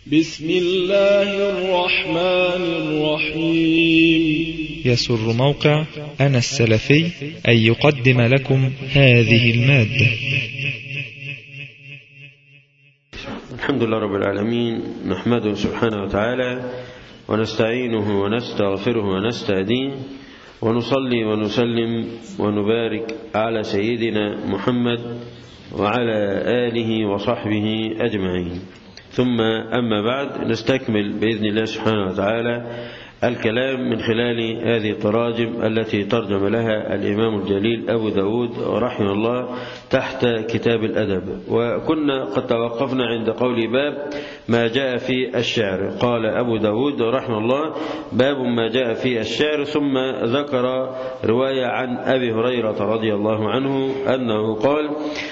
بسم الله الرحمن الرحيم يسر موقع أنا السلفي أن يقدم لكم هذه المادة الحمد لله رب العالمين نحمده سبحانه وتعالى ونستعينه ونستغفره ونستهديه ونصلي ونسلم ونبارك على سيدنا محمد وعلى آله وصحبه أجمعين ثم أما بعد نستكمل بإذن الله سبحانه وتعالى الكلام من خلال هذه التراجم التي ترجم لها الإمام الجليل أبو داود رحمه الله تحت كتاب الأدب وكنا قد توقفنا عند قول باب ما جاء في الشعر قال أبو داود رحمه الله باب ما جاء في الشعر ثم ذكر رواية عن أبي هريرة رضي الله عنه أنه قال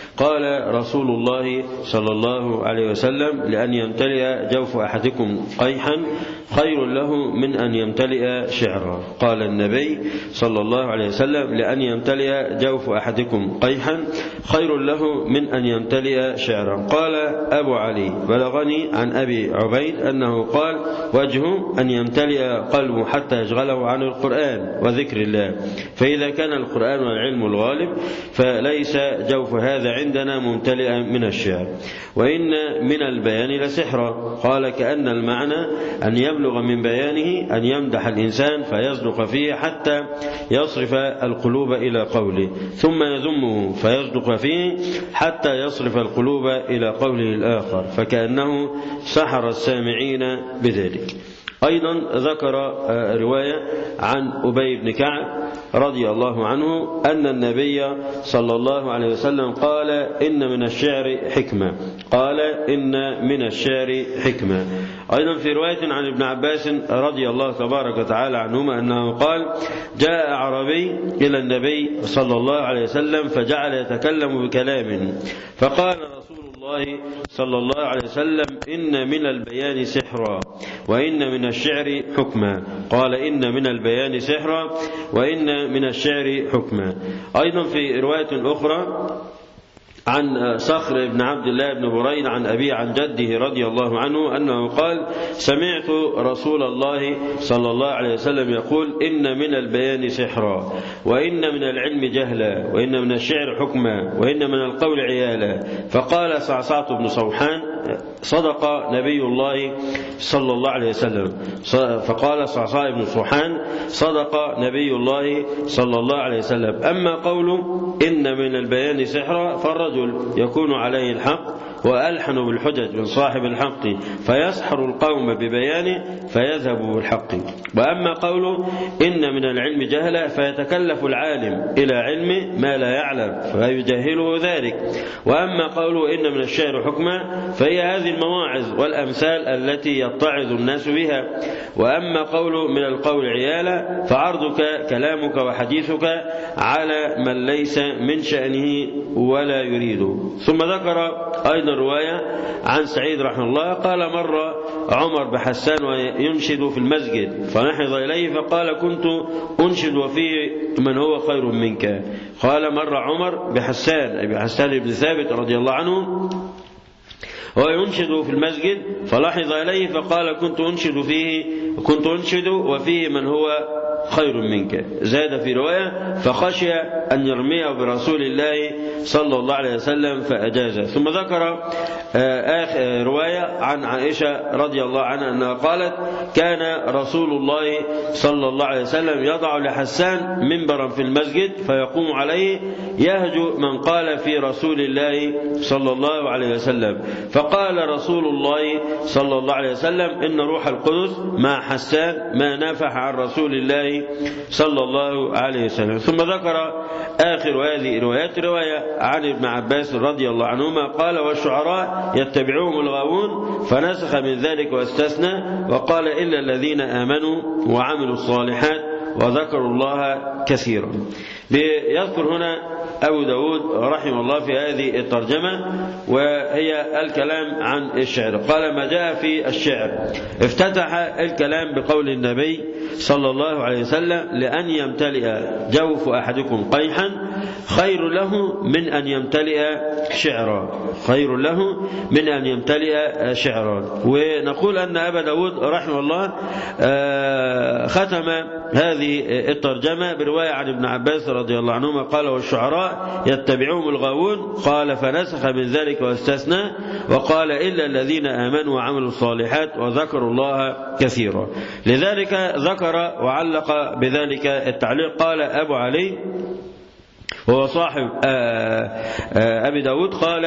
قال رسول الله صلى الله عليه وسلم لأن يمتلئ جوف أحدكم قيحا خير له من أن يمتلئ شعرا قال النبي صلى الله عليه وسلم لأن يمتلئ جوف أحدكم قيحا خير له من أن يمتلئ شعرا قال أبو علي بلغني عن أبي عبيد أنه قال وجهه أن يمتلئ قلبه حتى يشغله عن القرآن وذكر الله فإذا كان القرآن والعلم الغالب فليس جوف هذا عندنا ممتلئا من الشعر وإن من البيان لسحرا قال كأن المعنى أن يبلغ من بيانه أن يمدح الإنسان فيصدق فيه حتى يصرف القلوب إلى قوله ثم يذمه فيصدق فيه حتى يصرف القلوب إلى قوله الآخر فكأنه سحر السامعين بذلك أيضا ذكر رواية عن أبي بن كعب رضي الله عنه أن النبي صلى الله عليه وسلم قال إن من الشعر حكمة قال إن من الشعر حكمة أيضا في رواية عن ابن عباس رضي الله تبارك وتعالى عنهما أنه قال جاء أعرابي إلى النبي صلى الله عليه وسلم فجعل يتكلم بكلام فقال رسول الله صلى الله عليه وسلم إن من البيان سحرا وإن من الشعر حكما قال إن من البيان سحرا وإن من الشعر حكما أيضا في رواية أخرى عن صخر بن عبد الله بن بريد عن أبي عن جده رضي الله عنه أنه قال سمعت رسول الله صلى الله عليه وسلم يقول إن من البيان سحرا وإن من العلم جهلا وإن من الشعر حكما وإن من القول عيالا فقال صعصعة بن صوحان صدق نبي الله صلى الله عليه وسلم فقال صعصاء بن صوحان صدق نبي الله صلى الله عليه وسلم أما قوله إن من البيان سحرا فالرجل يكون عليه الحق وألحن بالحجج من صاحب الحق فيسحر القوم ببيانه فيذهب بالحق وأما قوله إن من العلم جهلا فيتكلف العالم إلى علم ما لا يعلم فيجهله ذلك وأما قوله إن من الشعر حكما فهي هذه المواعظ والأمثال التي يتعظ الناس بها وأما قوله من القول عيالا فعرضك كلامك وحديثك على من ليس من شأنه ولا يريده ثم ذكر أيضا رواية عن سعيد رحمه الله قال مر عمر بحسان وينشد في المسجد فنحض إليه فقال كنت أنشد وفيه من هو خير منك قال مر عمر بحسان أي بحسان بن ثابت رضي الله عنه وينشد في المسجد فلاحظ إليه فقال كنت أنشد فيه كنت أنشد وفيه من هو خير منك زاد في رواية فخشي أن يرميه برسول الله صلى الله عليه وسلم فأجازه ثم ذكر آخر رواية عن عائشة رضي الله عنها أنها قالت كان رسول الله صلى الله عليه وسلم يضع لحسان منبرا في المسجد فيقوم عليه يهجو من قال في رسول الله صلى الله عليه وسلم فقال رسول الله صلى الله عليه وسلم إن روح القدس مع حسان ما نافح عن رسول الله صلى الله عليه وسلم ثم ذكر آخر هذه روايات رواية عن ابن عباس رضي الله عنهما قال والشعراء يتبعوهم الغاوون فنسخ من ذلك واستثنى وقال إلا الذين آمنوا وعملوا الصالحات وذكروا الله كثيرا يذكر هنا أبو داود رحمه الله في هذه الترجمة وهي الكلام عن الشعر قال ما جاء في الشعر افتتح الكلام بقول النبي صلى الله عليه وسلم لأن يمتلئ جوف أحدكم قيحا خير له من أن يمتلئ شعرا خير له من أن يمتلئ شعرا ونقول أن أبا داود رحمه الله ختم هذه الترجمة برواية عن ابن عباس رضي الله عنهما قال والشعراء يتبعهم الغاوون قال فنسخ من ذلك واستثنى وقال إلا الذين آمنوا وعملوا الصالحات وذكروا الله كثيرا لذلك ذكر وعلق بذلك التعليق قال أبو علي وهو صاحب أبي داود قال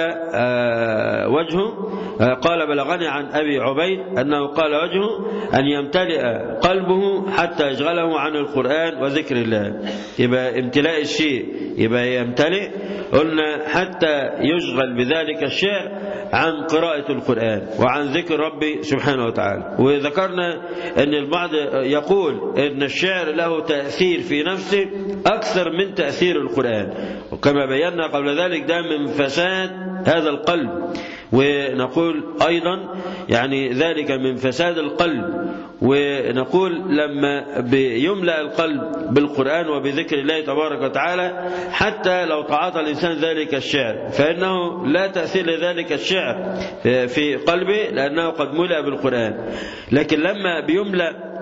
وجهه قال بلغني عن أبي عبيد أنه قال وجهه أن يمتلئ قلبه حتى يشغله عن القرآن وذكر الله يبقى امتلاء الشيء يبقى يمتلئ قلنا حتى يشغل بذلك الشعر عن قراءة القرآن وعن ذكر ربي سبحانه وتعالى وذكرنا أن البعض يقول أن الشعر له تأثير في نفسه أكثر من تأثير القرآن وكما بينا قبل ذلك ده من فساد هذا القلب ونقول أيضا يعني ذلك من فساد القلب ونقول لما بيملأ القلب بالقرآن وبذكر الله تبارك وتعالى حتى لو تعاطى الإنسان ذلك الشعر فإنه لا تأثير لذلك الشعر في قلبه لأنه قد ملأ بالقرآن لكن لما بيملأ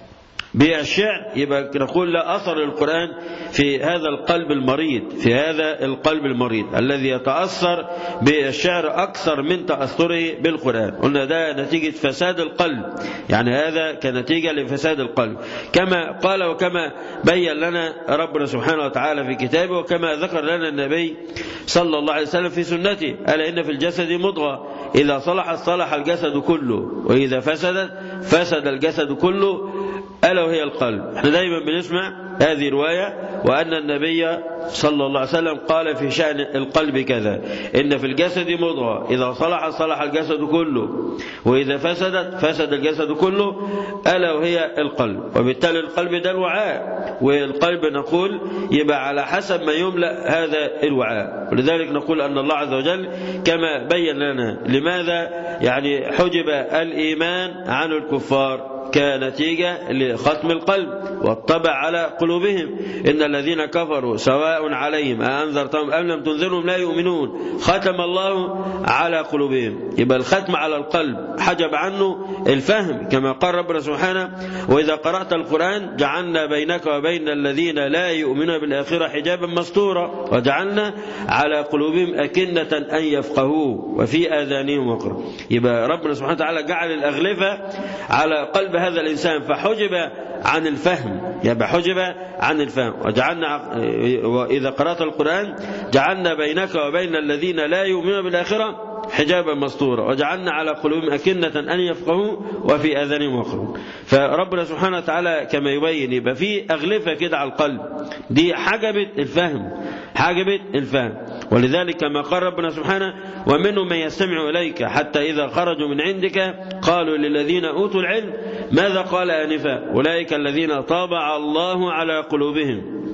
بالشعر يبقى نقول لا أثر للقرآن في هذا القلب المريض في هذا القلب المريض الذي يتأثر بالشعر أكثر من تأثره بالقرآن قلنا ده نتيجة فساد القلب يعني هذا كنتيجة لفساد القلب كما قال وكما بين لنا ربنا سبحانه وتعالى في كتابه وكما ذكر لنا النبي صلى الله عليه وسلم في سنته ألا إن في الجسد مضغة إذا صلحت صلح الجسد كله وإذا فسدت فسد الجسد كله ألا وهي القلب احنا دايما بنسمع هذه رواية وأن النبي صلى الله عليه وسلم قال في شأن القلب كذا إن في الجسد مضغة إذا صلح صلح الجسد كله وإذا فسدت فسد الجسد كله ألا وهي القلب وبالتالي القلب ده الوعاء والقلب نقول يبقى على حسب ما يملأ هذا الوعاء ولذلك نقول أن الله عز وجل كما بين لنا لماذا يعني حجب الإيمان عن الكفار كنتيجة لختم القلب والطبع على قلوبهم إن الذين كفروا سواء عليهم أأنذرتهم أم لم تنذرهم لا يؤمنون ختم الله على قلوبهم يبقى الختم على القلب حجب عنه الفهم كما قال ربنا سبحانه وإذا قرأت القرآن جعلنا بينك وبين الذين لا يؤمنون بالآخرة حجابا مستورا وجعلنا على قلوبهم أكنة أن يفقهوه وفي آذانهم وقر يبقى ربنا سبحانه وتعالى جعل الأغلفة على قلب هذا الإنسان فحجب عن الفهم يبقى حجب عن الفهم وجعلنا وإذا قرأت القرآن جعلنا بينك وبين الذين لا يؤمنون بالآخرة حجابا مستورا وجعلنا على قلوبهم أكنة أن يفقهوا وفي آذانهم وقر فربنا سبحانه وتعالى كما يبين يبقى في أغلفة كده على القلب دي حجبت الفهم حجبت الفهم ولذلك كما قال ربنا سبحانه ومنهم من يستمع إليك حتى إذا خرجوا من عندك قالوا للذين أوتوا العلم ماذا قال آنفا أولئك الذين طابع الله على قلوبهم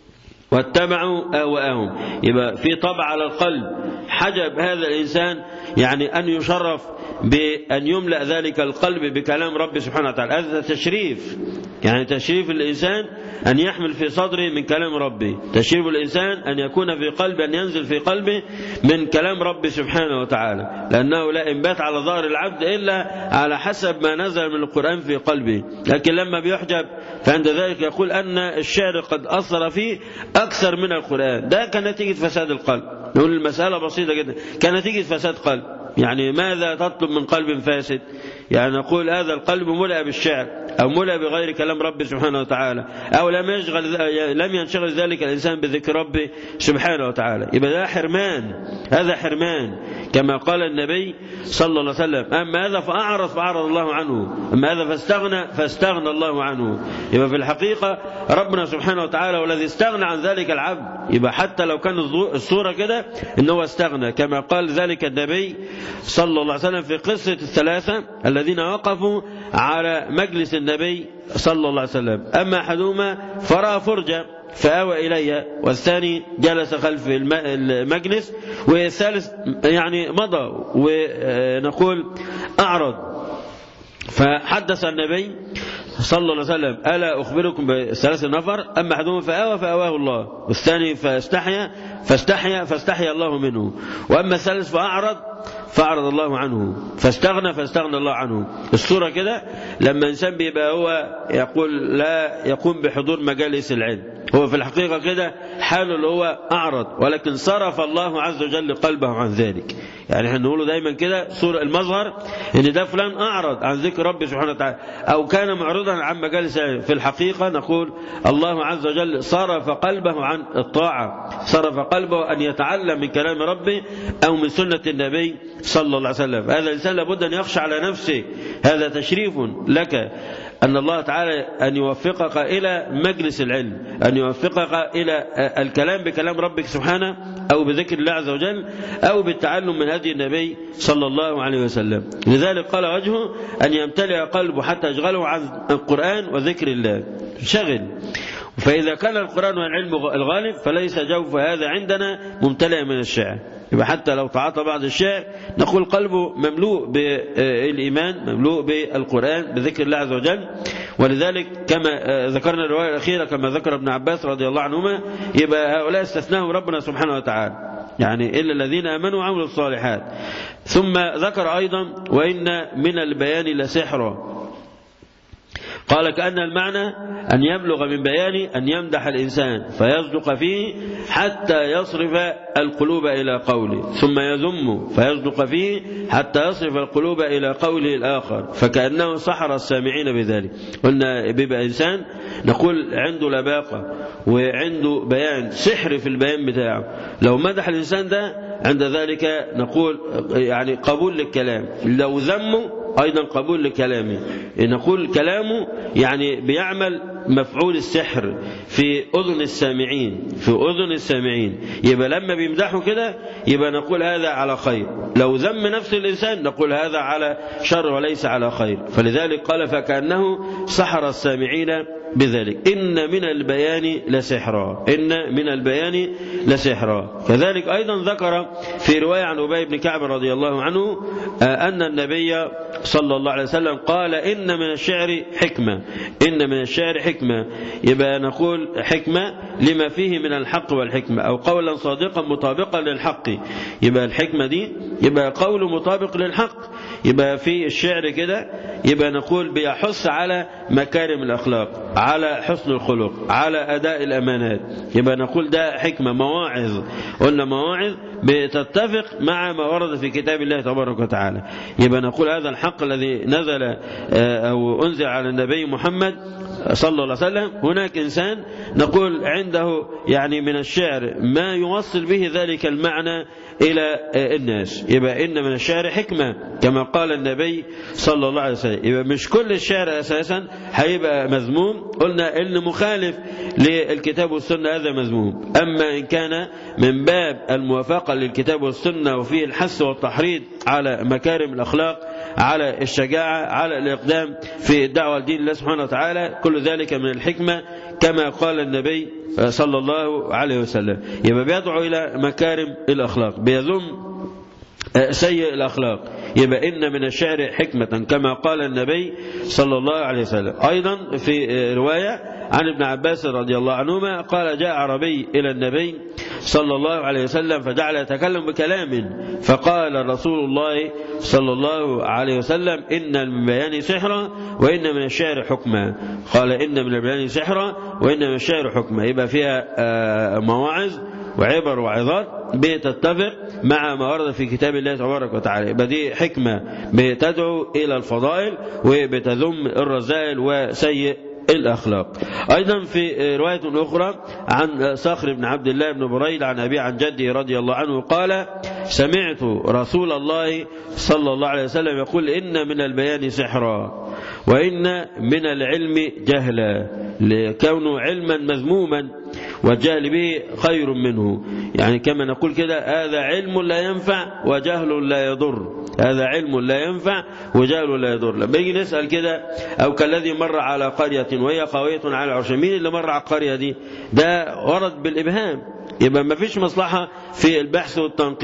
واتبعوا أهواءهم يبقى في طبع على القلب حجب هذا الإنسان يعني أن يشرف بأن يملأ ذلك القلب بكلام رب سبحانه وتعالى هذا تشريف يعني تشريف الإنسان أن يحمل في صدره من كلام ربه تشريف الإنسان أن يكون في قلبه أن ينزل في قلبه من كلام رب سبحانه وتعالى لأنه لا إنبات على ظهر العبد إلا على حسب ما نزل من القرآن في قلبه لكن لما بيحجب فعند ذلك يقول أن الشعر قد أثر فيه أكثر من القرآن ده كان نتيجة فساد القلب نقول المسألة بسيطة جدا كان نتيجة فساد قلب يعني ماذا تطلب من قلب فاسد يعني نقول هذا القلب ملأ بالشعر أو ملأ بغير كلام ربه سبحانه وتعالى أو لم يشغل لم ينشغل ذلك الإنسان بذكر ربه سبحانه وتعالى يبقى ده حرمان هذا حرمان كما قال النبي صلى الله عليه وسلم أما هذا فأعرض فأعرض الله عنه أما هذا فاستغنى فاستغنى الله عنه يبقى في الحقيقة ربنا سبحانه وتعالى والذي استغنى عن ذلك العبد يبقى حتى لو كان الصورة كده إن هو استغنى كما قال ذلك النبي صلى الله عليه وسلم في قصة الثلاثة الذين وقفوا على مجلس النبي صلى الله عليه وسلم أما أحدهما فرأى فرجة فآوى إليها والثاني جلس خلف المجلس والثالث يعني مضى ونقول أعرض فحدث النبي صلى الله عليه وسلم ألا أخبركم بثلاث نفر أما أحدهم فآوى فآواه الله والثاني فاستحيا فاستحيا فاستحيا الله منه وأما الثالث فأعرض فأعرض الله عنه فاستغنى فاستغنى الله عنه الصورة كده لما إنسان بيبقى هو يقول لا يقوم بحضور مجالس العلم هو في الحقيقة كده حاله اللي هو أعرض ولكن صرف الله عز وجل قلبه عن ذلك يعني احنا نقوله دايما كده صورة المظهر ان ده فلان أعرض عن ذكر ربي سبحانه وتعالى أو كان معرضا عن مجالس العلم في الحقيقة نقول الله عز وجل صرف قلبه عن الطاعة صرف قلبه أن يتعلم من كلام ربي أو من سنة النبي صلى الله عليه وسلم هذا الإنسان لابد أن يخشى على نفسه هذا تشريف لك أن الله تعالى أن يوفقك إلى مجلس العلم أن يوفقك إلى الكلام بكلام ربك سبحانه أو بذكر الله عز وجل أو بالتعلم من هدي النبي صلى الله عليه وسلم لذلك قال وجهه أن يمتلئ قلبه حتى يشغله عن القرآن وذكر الله شغل فإذا كان القرآن والعلم الغالب فليس جوف هذا عندنا ممتلئ من الشعر يبقى حتى لو تعاطى بعض الشعر نقول قلبه مملوء بالإيمان مملوء بالقرآن بذكر الله عز وجل ولذلك كما ذكرنا الرواية الأخيرة كما ذكر ابن عباس رضي الله عنهما يبقى هؤلاء استثناهم ربنا سبحانه وتعالى يعني إلا الذين آمنوا وعملوا الصالحات ثم ذكر أيضا وإن من البيان لسحرا قال كأن المعنى أن يبلغ من بيان أن يمدح الإنسان فيصدق فيه حتى يصرف القلوب إلى قوله ثم يذم فيصدق فيه حتى يصرف القلوب إلى قوله الآخر فكأنه سحر السامعين بذلك قلنا بيبقى إنسان نقول عنده لباقة وعنده بيان سحر في البيان بتاعه لو مدح الإنسان ده عند ذلك نقول يعني قبول للكلام لو ذمه أيضا قبول لكلامه نقول كلامه يعني بيعمل مفعول السحر في أذن السامعين في أذن السامعين يبقى لما بيمدحوا كده يبقى نقول هذا على خير لو ذم نفس الإنسان نقول هذا على شر وليس على خير فلذلك قال فكأنه سحر السامعين بذلك إن من البيان لسحرا إن من البيان لسحرا كذلك أيضا ذكر في رواية عن أبي بن كعب رضي الله عنه أن النبي صلى الله عليه وسلم قال إن من الشعر حكمة إن من الشعر حكمة يبقى نقول حكمة لما فيه من الحق والحكمة أو قولا صادقا مطابقا للحق يبقى الحكمة دي يبقى قول مطابق للحق يبقى في الشعر كده يبقى نقول بيحث على مكارم الأخلاق على حسن الخلق على أداء الأمانات يبقى نقول ده حكمة مواعظ قلنا مواعظ بتتفق مع ما ورد في كتاب الله تبارك وتعالى يبقى نقول هذا الحق الذي نزل أو أنزل على النبي محمد صلى الله عليه وسلم هناك إنسان نقول عنده يعني من الشعر ما يوصل به ذلك المعنى إلى الناس يبقى إن من الشعر حكمة كما قال النبي صلى الله عليه وسلم يبقى مش كل الشعر أساسا هيبقى مذموم قلنا إن مخالف للكتاب والسنة هذا مذموم أما إن كان من باب الموافقة للكتاب والسنة وفيه الحث والتحريض على مكارم الأخلاق على الشجاعة على الإقدام في الدعوة لدين الله سبحانه وتعالى كل ذلك من الحكمة كما قال النبي صلى الله عليه وسلم يبقى بيدعو إلى مكارم الأخلاق بيذم سيء الأخلاق يبقى إن من الشعر حكمة كما قال النبي صلى الله عليه وسلم أيضا في رواية عن ابن عباس رضي الله عنهما قال جاء عربي إلى النبي صلى الله عليه وسلم فجعل يتكلم بكلام فقال رسول الله صلى الله عليه وسلم إن من بيان سحرا وإن من الشعر حكما قال إن من البيان سحرا وإن من الشعر حكما يبقى فيها مواعظ وعبر وعظات بتتفق مع ما ورد في كتاب الله تبارك وتعالى يبقى دي حكمة بتدعو إلى الفضائل وبتذم الرذائل وسيء الأخلاق أيضا في رواية أخرى عن صخر بن عبد الله بن بريد عن أبي عن جده رضي الله عنه قال سمعت رسول الله صلى الله عليه وسلم يقول إن من البيان سحرا وإن من العلم جهلا لكونه علما مذموما والجهل به خير منه يعني كما نقول كده هذا علم لا ينفع وجهل لا يضر هذا علم لا ينفع وجهل لا يضر لما يجي نسأل كده أو كالذي مر على قرية وهي قوية على عرش مين اللي مر على القرية دي ده ورد بالإبهام يبقى ما فيش مصلحة في البحث والتنقيب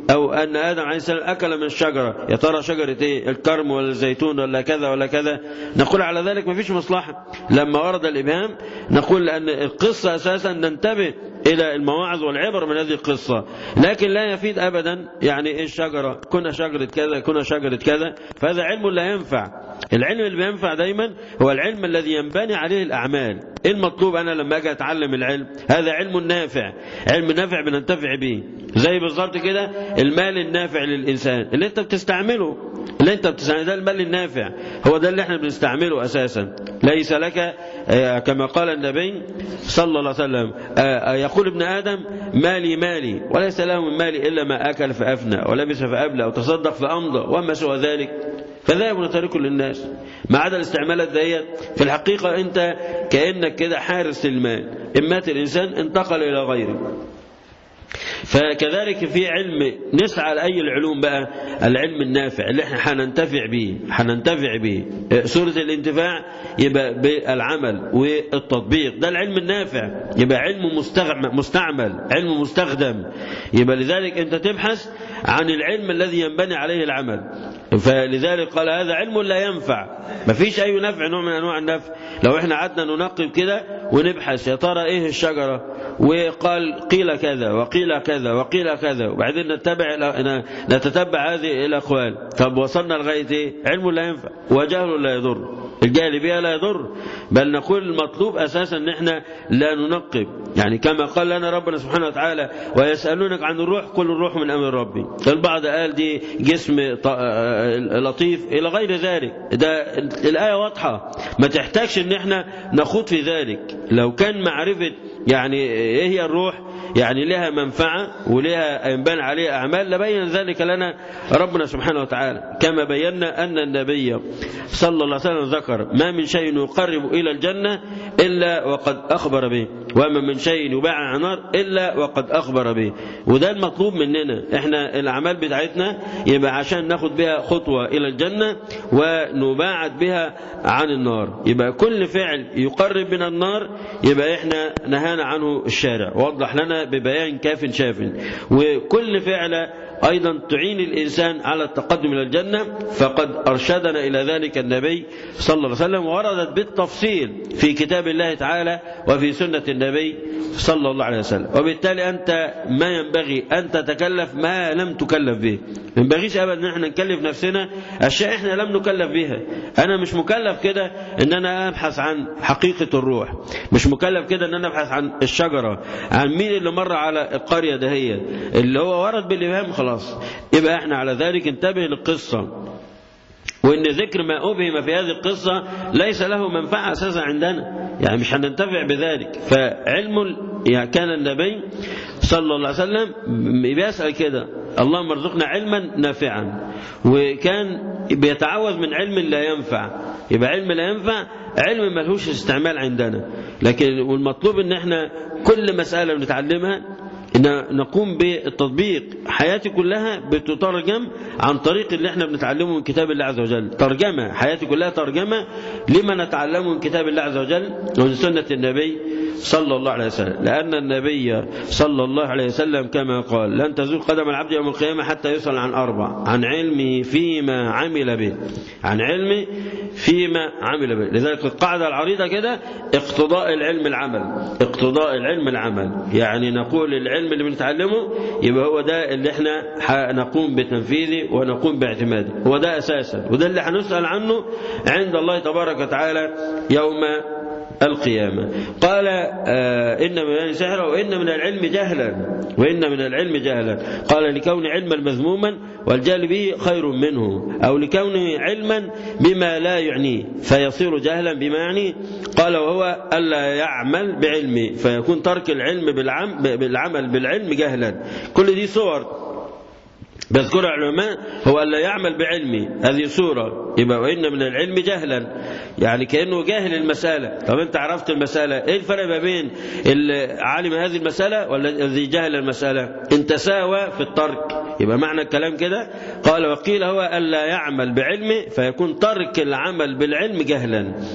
أو أن آدم عليه السلام أكل من الشجرة يا ترى شجرة إيه الكرم ولا الزيتون ولا كذا ولا كذا نقول على ذلك ما فيش مصلحة لما ورد الإبهام نقول أن القصة أساسا ننتبه إلى المواعظ والعبر من هذه القصة لكن لا يفيد أبدا يعني إيه الشجرة كنا شجرة كذا كنا شجرة كذا فهذا علم لا ينفع العلم اللي بينفع دايما هو العلم الذي ينبني عليه الأعمال إيه المطلوب أنا لما أجي أتعلم العلم هذا علم نافع علم نافع بننتفع به زي بالظبط كده المال النافع للإنسان اللي أنت بتستعمله اللي أنت بتستعمله ده المال النافع هو ده اللي احنا بنستعمله أساسا ليس لك كما قال النبي صلى الله عليه وسلم يقول ابن آدم مالي مالي وليس له من مالي إلا ما أكل فأفنى ولبس فأبلى وتصدق فأمضى وما سوى ذلك فذهب نتركه للناس ما عدا الاستعمالات ديت في الحقيقة أنت كأنك كده حارس المال إن مات الإنسان انتقل إلى غيره فكذلك في علم نسعى لأي العلوم بقى العلم النافع اللي احنا حننتفع به حننتفع به سورة الانتفاع يبقى بالعمل والتطبيق ده العلم النافع يبقى علم مستعمل علم مستخدم يبقى لذلك انت تبحث عن العلم الذي ينبني عليه العمل فلذلك قال هذا علم لا ينفع ما فيش أي نفع نوع من أنواع النفع لو احنا قعدنا ننقب كده ونبحث يا ترى ايه الشجرة وقال قيل كذا وقيل كذا وقيل كذا وبعدين نتبع نتتبع هذه الأقوال طب وصلنا لغاية ايه علم لا ينفع وجهل لا يضر الجهل بها لا يضر بل نقول المطلوب أساسا ان احنا لا ننقب يعني كما قال لنا ربنا سبحانه وتعالى ويسألونك عن الروح كل الروح من أمر ربي البعض قال دي جسم لطيف إلى غير ذلك ده الآية واضحة ما تحتاجش ان احنا نخوض في ذلك لو كان معرفة يعني ايه هي الروح يعني لها منفعة ولها ينبان عليها أعمال لبين ذلك لنا ربنا سبحانه وتعالى كما بينا أن النبي صلى الله عليه وسلم ذكر ما من شيء يقرب إلى الجنة إلا وقد أخبر به وما من شيء يباع عن النار إلا وقد أخبر به وده المطلوب مننا احنا الأعمال بتاعتنا يبقى عشان ناخد بها خطوة إلى الجنة ونباعد بها عن النار يبقى كل فعل يقرب من النار يبقى احنا نهانا عنه الشارع وضح لنا ببيان كاف شاف وكل فعل أيضا تعين الإنسان على التقدم إلى الجنة فقد أرشدنا إلى ذلك النبي صلى الله عليه وسلم وردت بالتفصيل في كتاب الله تعالى وفي سنة النبي صلى الله عليه وسلم وبالتالي أنت ما ينبغي أن تتكلف ما لم تكلف به ما ينبغيش أبدا أن احنا نكلف نفسنا أشياء احنا لم نكلف بها أنا مش مكلف كده أن أنا أبحث عن حقيقة الروح مش مكلف كده أن أنا أبحث عن الشجرة عن مين اللي مر على القرية دهية اللي هو ورد بالإبهام خلاص يبقى احنا على ذلك انتبه للقصة وان ذكر ما أبهم في هذه القصة ليس له منفعة أساسا عندنا يعني مش هننتفع بذلك فعلم يعني كان النبي صلى الله عليه وسلم بيسأل كده اللهم ارزقنا علما نافعا وكان بيتعوذ من علم لا ينفع يبقى علم لا ينفع علم ملهوش استعمال عندنا لكن والمطلوب ان احنا كل مسألة بنتعلمها إن نقوم بالتطبيق حياتي كلها بتترجم عن طريق اللي احنا بنتعلمه من كتاب الله عز وجل ترجمة حياتي كلها ترجمة لما نتعلمه من كتاب الله عز وجل ومن سنة النبي صلى الله عليه وسلم لأن النبي صلى الله عليه وسلم كما قال لن تزول قدم العبد يوم القيامة حتى يسأل عن أربع عن علمه فيما عمل به عن علمه فيما عمل به لذلك القاعدة العريضة كده اقتضاء العلم العمل اقتضاء العلم العمل يعني نقول العلم اللي بنتعلمه يبقى هو ده اللي احنا نقوم بتنفيذه ونقوم باعتماده هو ده أساسا وده اللي هنسأل عنه عند الله تبارك وتعالى يوم القيامة قال آه إن من العلم سحرا وإن من العلم جهلا وإن من العلم جهلا قال لكون علما مذموما والجهل به خير منه أو لكونه علما بما لا يعنيه فيصير جهلا بما يعنيه قال وهو ألا يعمل بعلمه فيكون ترك العلم بالعم بالعمل بالعلم جهلا كل دي صور بيذكرها العلماء هو ألا يعمل بعلمه هذه صورة يبقى وإن من العلم جهلا يعني كأنه جاهل المسألة طب أنت عرفت المسألة إيه الفرق ما بين اللي عالم هذه المسألة ولا الذي جهل المسألة إن تساوى في الترك يبقى معنى الكلام كده قال وقيل هو ألا يعمل بعلمه فيكون ترك العمل بالعلم جهلا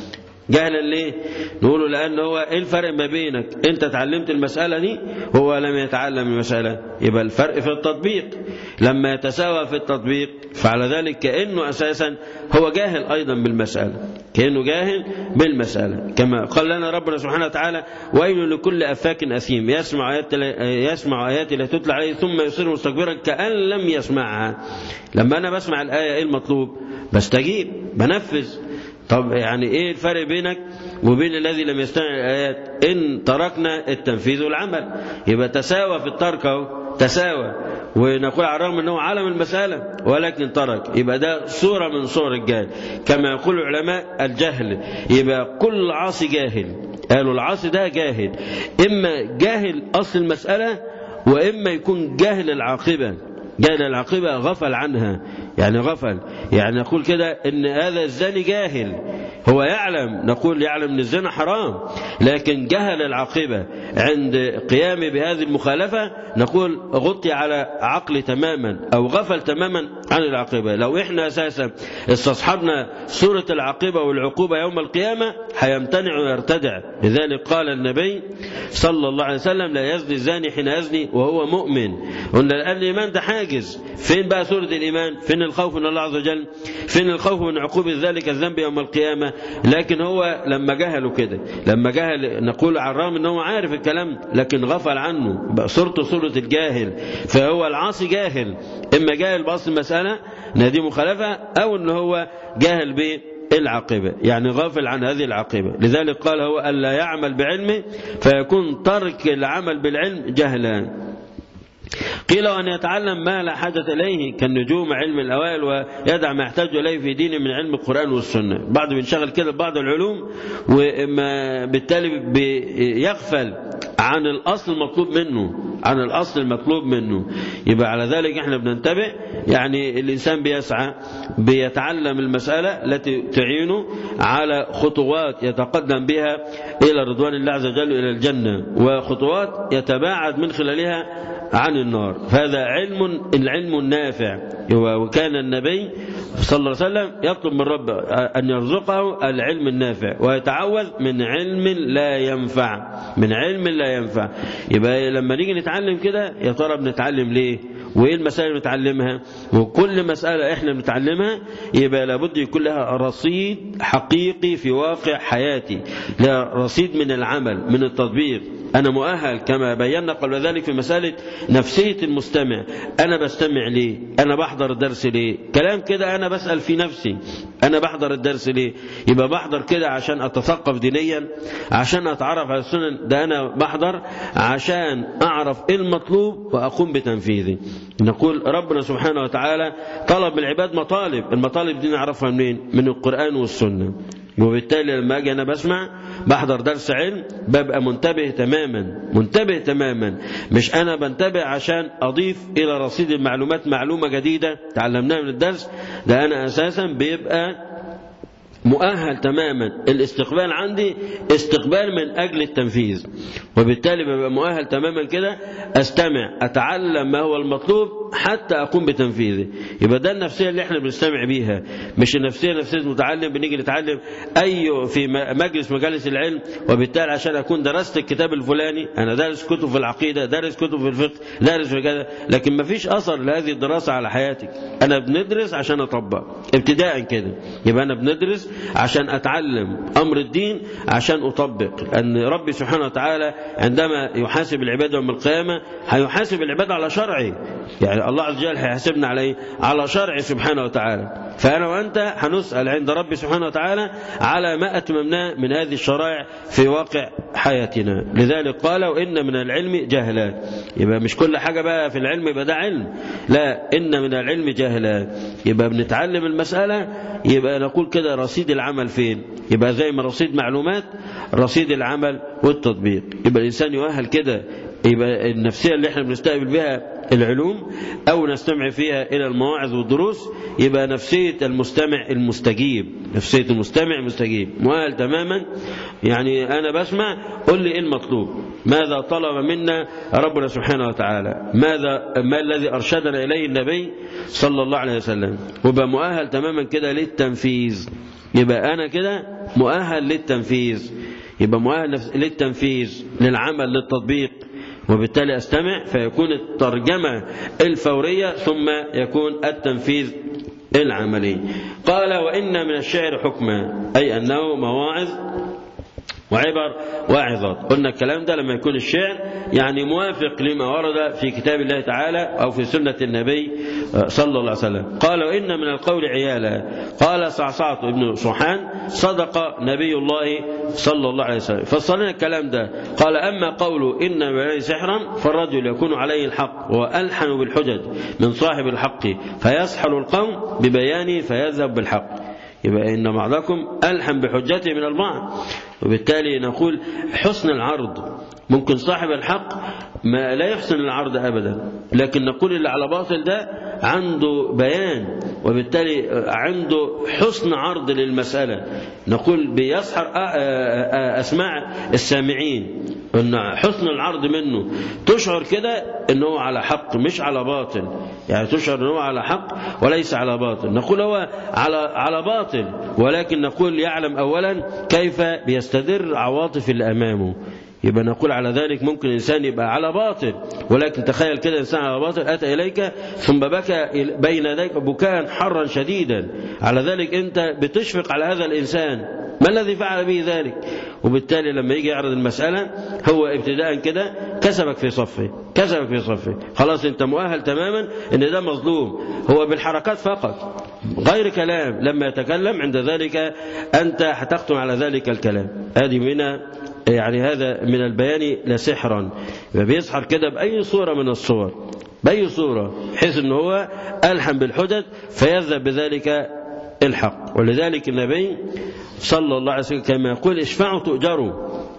جهلا ليه نقوله لأن هو إيه الفرق ما بينك أنت تعلمت المسألة دي هو لم يتعلم المسألة يبقى الفرق في التطبيق لما يتساوى في التطبيق فعلى ذلك كأنه أساسا هو جاهل أيضا بالمسألة كأنه جاهل بالمسألة كما قال لنا ربنا سبحانه وتعالى ويل لكل أفاك أثيم يسمع آيات يسمع آياتي لا تتلى عليه ثم يصير مستكبرا كأن لم يسمعها لما أنا بسمع الآية إيه المطلوب بستجيب بنفذ طب يعني ايه الفرق بينك وبين الذي لم يستمع الآيات إن تركنا التنفيذ والعمل يبقى تساوى في الترك اهو تساوى ونقول على الرغم أنه علم المسألة ولكن ترك يبقى ده صورة من صور الجهل كما يقول العلماء الجهل يبقى كل عاصي جاهل قالوا العاصي ده جاهل إما جاهل أصل المسألة وإما يكون جاهل العاقبة جاهل العاقبة غفل عنها يعني غفل يعني نقول كده ان هذا الزاني جاهل هو يعلم نقول يعلم ان الزنا حرام لكن جهل العاقبة عند قيامه بهذه المخالفة نقول غطي على عقل تماما او غفل تماما عن العاقبة لو احنا اساسا استصحبنا سورة العاقبة والعقوبة يوم القيامة هيمتنع ويرتدع لذلك قال النبي صلى الله عليه وسلم لا يزني الزاني حين يزني وهو مؤمن قلنا الان الايمان ده حاجز فين بقى سورة الايمان فين الخوف من الله عز وجل فين الخوف من عقوبة ذلك الذنب يوم القيامة لكن هو لما جهلوا كده لما جهل نقول على الرغم ان هو عارف الكلام لكن غفل عنه بقى صورته صورة الجاهل فهو العاصي جاهل اما جاهل بأصل المسألة دي مخالفة او ان هو جاهل به العاقبة يعني غافل عن هذه العاقبة لذلك قال هو ألا يعمل بعلمه فيكون ترك العمل بالعلم جهلا قيل وأن يتعلم ما لا حاجة إليه كالنجوم علم الأوائل ويدع ما يحتاج إليه في دينه من علم القرآن والسنة بعض بينشغل كده ببعض العلوم وما بالتالي بيغفل عن الأصل المطلوب منه عن الأصل المطلوب منه يبقى على ذلك احنا بننتبه يعني الإنسان بيسعى بيتعلم المسألة التي تعينه على خطوات يتقدم بها إلى رضوان الله عز وجل إلى الجنة وخطوات يتباعد من خلالها عن النار فهذا علم العلم النافع وكان النبي صلى الله عليه وسلم يطلب من رب أن يرزقه العلم النافع ويتعوذ من علم لا ينفع من علم لا ينفع يبقى لما نيجي نتعلم كده يا ترى بنتعلم ليه وايه المسائل اللي بنتعلمها وكل مسألة احنا بنتعلمها يبقى لابد يكون لها رصيد حقيقي في واقع حياتي لها رصيد من العمل من التطبيق أنا مؤهل كما بينا قبل ذلك في مسألة نفسية المستمع أنا بستمع ليه أنا بحضر الدرس ليه كلام كده أنا بسأل في نفسي أنا بحضر الدرس ليه يبقى بحضر كده عشان أتثقف دينيا عشان أتعرف على السنن ده أنا بحضر عشان أعرف إيه المطلوب وأقوم بتنفيذه نقول ربنا سبحانه وتعالى طلب من العباد مطالب المطالب دي نعرفها منين من القرآن والسنة وبالتالي لما أجي أنا بسمع بحضر درس علم ببقى منتبه تماما منتبه تماما مش أنا بنتبه عشان أضيف إلى رصيد المعلومات معلومة جديدة تعلمناها من الدرس ده أنا أساسا بيبقى مؤهل تماما الاستقبال عندي استقبال من أجل التنفيذ وبالتالي ببقى مؤهل تماما كده أستمع أتعلم ما هو المطلوب حتى أقوم بتنفيذه يبقى ده النفسية اللي احنا بنستمع بيها مش النفسية نفسية متعلم بنيجي نتعلم أي في مجلس مجالس العلم وبالتالي عشان أكون درست الكتاب الفلاني أنا دارس كتب في العقيدة دارس كتب في الفقه دارس في كذا لكن ما فيش أثر لهذه الدراسة على حياتك أنا بندرس عشان أطبق ابتداء كده يبقى أنا بندرس عشان أتعلم أمر الدين عشان أطبق أن ربي سبحانه وتعالى عندما يحاسب العباد يوم القيامة هيحاسب العباد على شرعه يعني الله عز وجل هيحاسبنا على ايه؟ على شرعه سبحانه وتعالى فأنا وأنت هنسأل عند ربي سبحانه وتعالى على ما أتممناه من هذه الشرائع في واقع حياتنا لذلك قال وإن من العلم جهلا يبقى مش كل حاجة بقى في العلم يبقى ده علم لا إن من العلم جهلا يبقى بنتعلم المسألة يبقى نقول كده رصيد العمل فين يبقى زي ما رصيد معلومات رصيد العمل والتطبيق يبقى الإنسان يؤهل كده يبقى النفسية اللي احنا بنستقبل بها العلوم أو نستمع فيها إلى المواعظ والدروس يبقى نفسية المستمع المستجيب نفسية المستمع المستجيب مؤهل تماما يعني أنا بسمع قل لي إيه المطلوب ماذا طلب منا ربنا سبحانه وتعالى ماذا ما الذي أرشدنا إليه النبي صلى الله عليه وسلم وبقى مؤهل تماما كده للتنفيذ يبقى أنا كده مؤهل للتنفيذ يبقى مؤهل للتنفيذ للعمل للتطبيق وبالتالي أستمع فيكون الترجمة الفورية ثم يكون التنفيذ العملي قال وإن من الشعر حكما أي أنه مواعظ وعبر واعظات قلنا الكلام ده لما يكون الشعر يعني موافق لما ورد في كتاب الله تعالى أو في سنة النبي صلى الله عليه وسلم قال وإن من القول عيالا قال صعصعة ابن صحان صدق نبي الله صلى الله عليه وسلم فصلنا الكلام ده قال أما قول إن من سحرا فالرجل يكون عليه الحق وألحن بالحجج من صاحب الحق فيسحر القوم ببيانه فيذهب بالحق يبقى إن بعضكم ألحن بحجته من البعض وبالتالي نقول حسن العرض ممكن صاحب الحق ما لا يحسن العرض أبدا لكن نقول اللي على باطل ده عنده بيان وبالتالي عنده حسن عرض للمسألة نقول بيسحر أسماع السامعين أن حسن العرض منه تشعر كده أنه على حق مش على باطل يعني تشعر أنه على حق وليس على باطل نقول هو على على باطل ولكن نقول يعلم أولا كيف بيستدر عواطف اللي أمامه يبقى نقول على ذلك ممكن الإنسان يبقى على باطل ولكن تخيل كده إنسان على باطل أتى إليك ثم بكى بين يديك بكاء حرا شديدا على ذلك أنت بتشفق على هذا الإنسان ما الذي فعل به ذلك وبالتالي لما يجي يعرض المسألة هو ابتداء كده كسبك في صفه كسبك في صفه خلاص انت مؤهل تماما ان ده مظلوم هو بالحركات فقط غير كلام لما يتكلم عند ذلك أنت هتختم على ذلك الكلام هذه من يعني هذا من البيان لسحرا بيسحر كده بأي صورة من الصور بأي صورة بحيث ان هو ألحم بالحجج فيذهب بذلك الحق ولذلك النبي صلى الله عليه وسلم كما يقول اشفعوا تؤجروا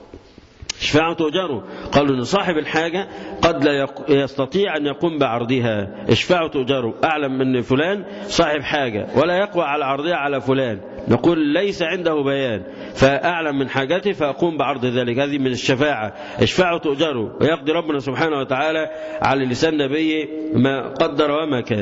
اشفعوا تؤجروا قالوا ان صاحب الحاجة قد لا يستطيع أن يقوم بعرضها اشفعوا تؤجروا أعلم من فلان صاحب حاجة ولا يقوى على عرضها على فلان نقول ليس عنده بيان فأعلم من حاجته فأقوم بعرض ذلك هذه من الشفاعة اشفعوا تؤجروا ويقضي ربنا سبحانه وتعالى على لسان نبيه ما قدر وما كان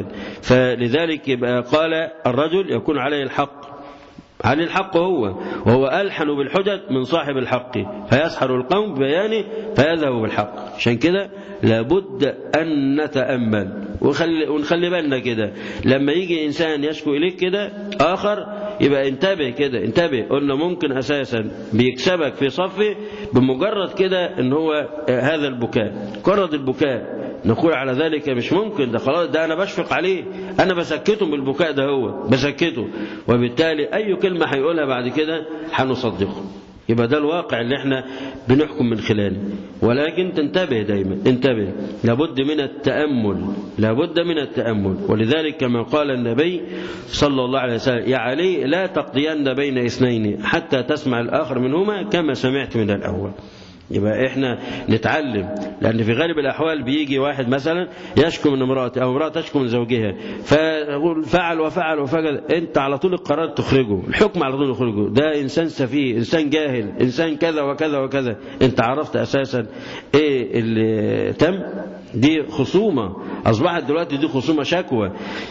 فلذلك يبقى قال الرجل يكون عليه الحق عن الحق هو وهو ألحن بالحجج من صاحب الحق فيسحر القوم ببيانه فيذهب بالحق عشان كده لابد أن نتأمل وخلي ونخلي بالنا كده لما يجي إنسان يشكو إليك كده آخر يبقى انتبه كده انتبه قلنا ممكن أساسا بيكسبك في صفه بمجرد كده ان هو هذا البكاء مجرد البكاء نقول على ذلك مش ممكن ده خلاص ده أنا بشفق عليه أنا بسكته بالبكاء ده هو بسكته وبالتالي أي كلمة هيقولها بعد كده هنصدقه يبقى ده الواقع اللي احنا بنحكم من خلاله ولكن تنتبه دايما انتبه لابد من التأمل لابد من التأمل ولذلك كما قال النبي صلى الله عليه وسلم يا علي لا تقضين بين اثنين حتى تسمع الآخر منهما كما سمعت من الأول يبقى احنا نتعلم لان في غالب الاحوال بيجي واحد مثلا يشكو من امراته او امراه تشكو من زوجها فيقول فعل وفعل وفعل انت على طول القرار تخرجه الحكم على طول تخرجه ده انسان سفيه انسان جاهل انسان كذا وكذا وكذا انت عرفت اساسا ايه اللي تم دي خصومة أصبحت دلوقتي دي خصومة شكوى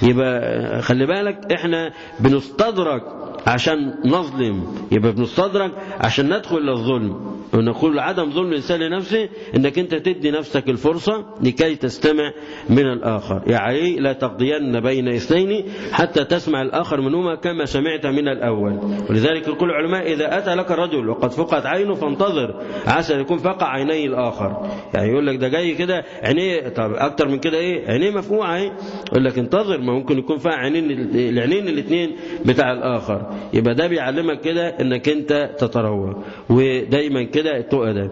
يبقى خلي بالك احنا بنستدرك عشان نظلم يبقى بنستدرك عشان ندخل للظلم ونقول عدم ظلم الإنسان لنفسه انك انت تدي نفسك الفرصة لكي تستمع من الآخر يعني لا تقضين بين اثنين حتى تسمع الآخر منهما كما سمعت من الأول ولذلك يقول العلماء إذا أتى لك الرجل وقد فقت عينه فانتظر عسى أن يكون فقع عيني الآخر يعني يقول لك ده جاي كده عينيه طب أكتر من كده إيه عينيه مفقوعة إيه يقول لك انتظر ما ممكن يكون فيها عينين العينين الاثنين بتاع الآخر يبقى ده بيعلمك كده انك انت تتروى ودايما كده تؤدى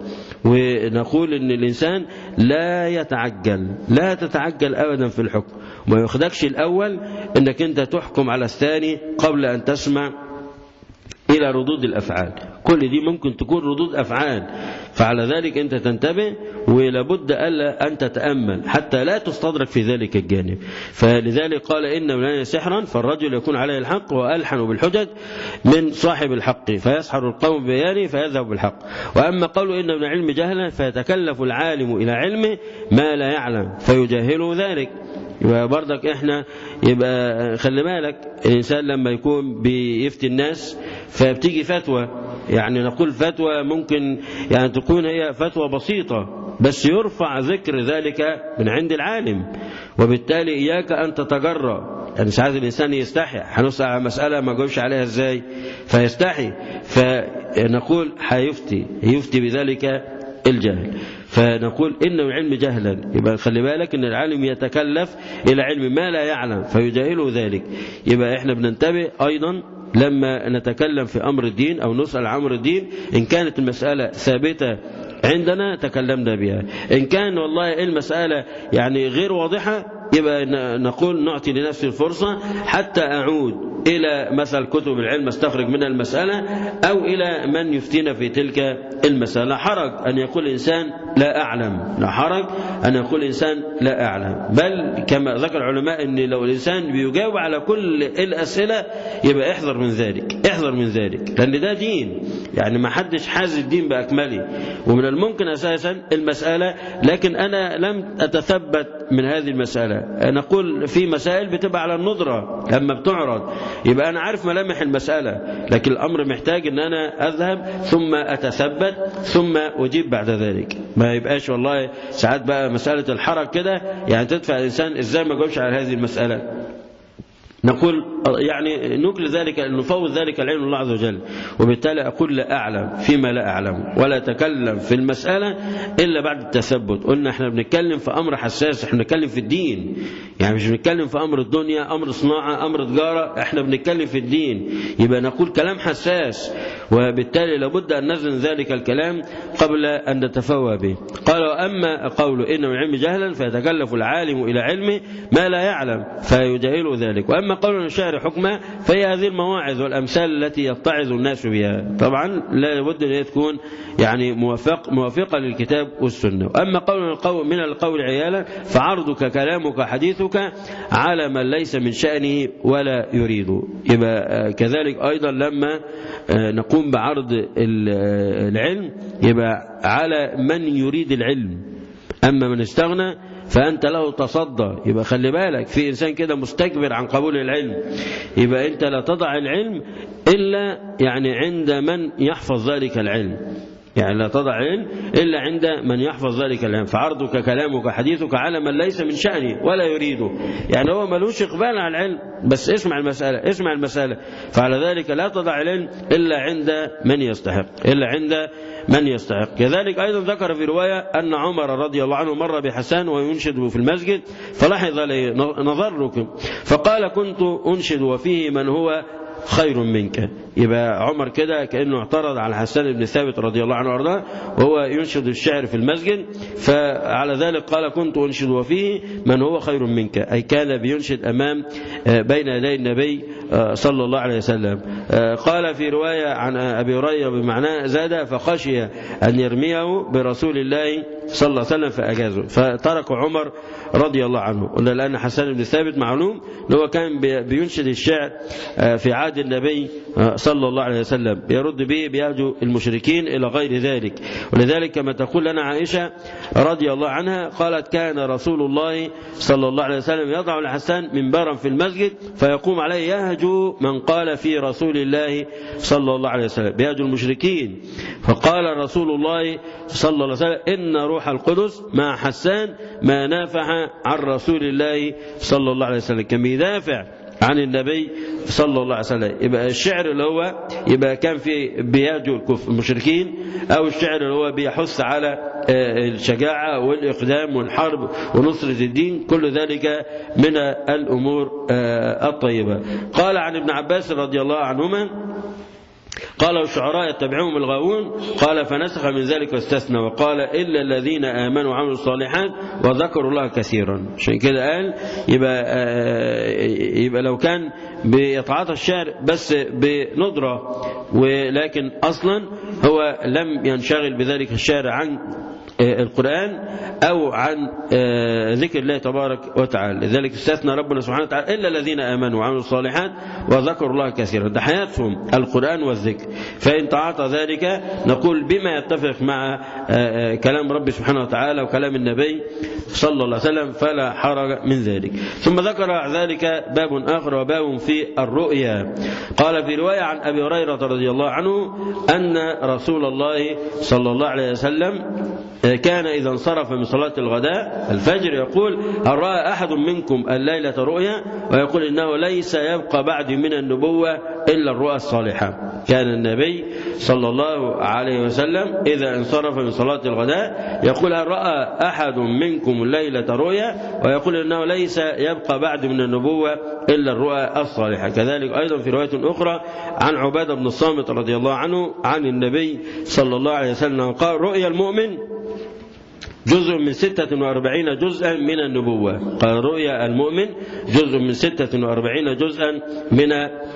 ونقول ان الانسان لا يتعجل لا تتعجل ابدا في الحكم وما ياخدكش الاول انك انت تحكم على الثاني قبل ان تسمع إلى ردود الأفعال كل دي ممكن تكون ردود أفعال فعلى ذلك أنت تنتبه ولابد ألا أن تتأمل حتى لا تستدرك في ذلك الجانب فلذلك قال إن من سحرا فالرجل يكون عليه الحق وألحن بالحجج من صاحب الحق فيسحر القوم بيانه فيذهب بالحق وأما قوله إن من العلم جهلا فيتكلف العالم إلى علمه ما لا يعلم فيجاهله ذلك يبقى برضك احنا يبقى خلي بالك الانسان لما يكون بيفتي الناس فبتيجي فتوى يعني نقول فتوى ممكن يعني تكون هي فتوى بسيطة بس يرفع ذكر ذلك من عند العالم وبالتالي إياك أن تتجرأ يعني ساعات الإنسان يستحي هنسأل على مسألة ما جاوبش عليها إزاي فيستحي فنقول هيفتي يفتي بذلك الجهل فنقول إنه العلم جهلا يبقى خلي بالك إن العالم يتكلف إلى علم ما لا يعلم فيجاهله ذلك يبقى إحنا بننتبه أيضا لما نتكلم في أمر الدين أو نسأل عن أمر الدين إن كانت المسألة ثابتة عندنا تكلمنا بها إن كان والله المسألة يعني غير واضحة يبقى نقول نعطي لنفسي الفرصة حتى أعود إلى مثل كتب العلم استخرج منها المسألة أو إلى من يفتينا في تلك المسألة لا حرج أن يقول إنسان لا أعلم لا حرج أن يقول إنسان لا أعلم بل كما ذكر العلماء أن لو الإنسان بيجاوب على كل الأسئلة يبقى احذر من ذلك احذر من ذلك لأن ده دين يعني ما حدش حاز الدين بأكمله ومن الممكن أساسا المسألة لكن أنا لم أتثبت من هذه المسألة نقول في مسائل بتبقى على النظرة لما بتعرض يبقى أنا عارف ملامح المسألة لكن الأمر محتاج أن أنا أذهب ثم أتثبت ثم أجيب بعد ذلك ما يبقاش والله ساعات بقى مسألة الحرج كده يعني تدفع الإنسان إزاي ما جاوبش على هذه المسألة نقول يعني نكل ذلك نفوض ذلك العلم الله عز وجل وبالتالي أقول لا أعلم فيما لا أعلم ولا أتكلم في المسألة إلا بعد التثبت قلنا احنا بنتكلم في أمر حساس احنا بنتكلم في الدين يعني مش بنتكلم في أمر الدنيا أمر صناعة أمر تجارة احنا بنتكلم في الدين يبقى نقول كلام حساس وبالتالي لابد أن نزن ذلك الكلام قبل أن نتفوى به قال وأما قول إنه العلم جهلا فيتكلف العالم إلى علمه ما لا يعلم فيجاهل ذلك وأما قول الشعر حكما فهي هذه المواعظ والأمثال التي يتعظ الناس بها طبعا لا بد أن هي تكون يعني موافق موافقة للكتاب والسنة وأما قول القول من القول عيالا فعرضك كلامك حديثك على من ليس من شأنه ولا يريد يبقى كذلك أيضا لما نقوم بعرض العلم يبقى على من يريد العلم أما من استغنى فأنت له تصدى يبقى خلي بالك في إنسان كده مستكبر عن قبول العلم يبقى أنت لا تضع العلم إلا يعني عند من يحفظ ذلك العلم يعني لا تضع علم إلا عند من يحفظ ذلك العلم فعرضك كلامك حديثك على من ليس من شأنه ولا يريده يعني هو ملوش إقبال على العلم بس اسمع المسألة اسمع المسألة فعلى ذلك لا تضع العلم إلا عند من يستحق إلا عند من يستحق كذلك أيضا ذكر في رواية أن عمر رضي الله عنه مر بحسان وينشد في المسجد فلاحظ عليه نظركم فقال كنت أنشد وفيه من هو خير منك يبقى عمر كده كأنه اعترض على حسان بن ثابت رضي الله عنه وارضاه وهو ينشد الشعر في المسجد فعلى ذلك قال كنت أنشد وفيه من هو خير منك أي كان بينشد أمام بين يدي النبي صلى الله عليه وسلم قال في رواية عن أبي هريرة بمعنى زاد فخشي أن يرميه برسول الله صلى الله عليه وسلم فأجازه فترك عمر رضي الله عنه قلنا لأن حسان بن ثابت معلوم هو كان بينشد الشعر في عهد النبي صلى الله عليه وسلم يرد به بيهجو المشركين إلى غير ذلك ولذلك كما تقول لنا عائشة رضي الله عنها قالت كان رسول الله صلى الله عليه وسلم يضع الحسان منبرا في المسجد فيقوم عليه يهجو من قال في رسول الله صلى الله عليه وسلم بيهجو المشركين فقال رسول الله صلى الله عليه وسلم إن روح القدس مع حسان ما نافح عن رسول الله صلى الله عليه وسلم كان بيدافع عن النبي صلى الله عليه وسلم يبقى الشعر اللي هو يبقى كان في بيهجو المشركين أو الشعر اللي هو بيحث على الشجاعة والإقدام والحرب ونصرة الدين كل ذلك من الأمور الطيبة قال عن ابن عباس رضي الله عنهما قال الشعراء يتبعهم الغاوون قال فنسخ من ذلك واستثنى وقال إلا الذين آمنوا وعملوا الصالحات وذكروا الله كثيرا عشان كده قال يبقى, يبقى لو كان بيتعاطى الشعر بس بندرة ولكن أصلا هو لم ينشغل بذلك الشعر عن القرآن أو عن ذكر الله تبارك وتعالى لذلك استثنى ربنا سبحانه وتعالى إلا الذين آمنوا وعملوا الصالحات وذكروا الله كثيرا ده حياتهم القرآن والذكر الذكر فإن تعاطى ذلك نقول بما يتفق مع كلام رب سبحانه وتعالى وكلام النبي صلى الله عليه وسلم فلا حرج من ذلك ثم ذكر ذلك باب آخر وباب في الرؤيا قال في رواية عن أبي هريرة رضي الله عنه أن رسول الله صلى الله عليه وسلم كان إذا انصرف من صلاة الغداء الفجر يقول هل رأى أحد منكم الليلة رؤيا ويقول إنه ليس يبقى بعد من النبوة إلا الرؤى الصالحة كان النبي صلى الله عليه وسلم إذا انصرف من صلاة الغداء يقول هل رأى أحد منكم الليلة رؤيا ويقول إنه ليس يبقى بعد من النبوة إلا الرؤى الصالحة كذلك أيضا في رواية أخرى عن عبادة بن الصامت رضي الله عنه عن النبي صلى الله عليه وسلم قال رؤيا المؤمن جزء من ستة وأربعين جزءا من النبوة قال رؤيا المؤمن جزء من ستة وأربعين جزءا من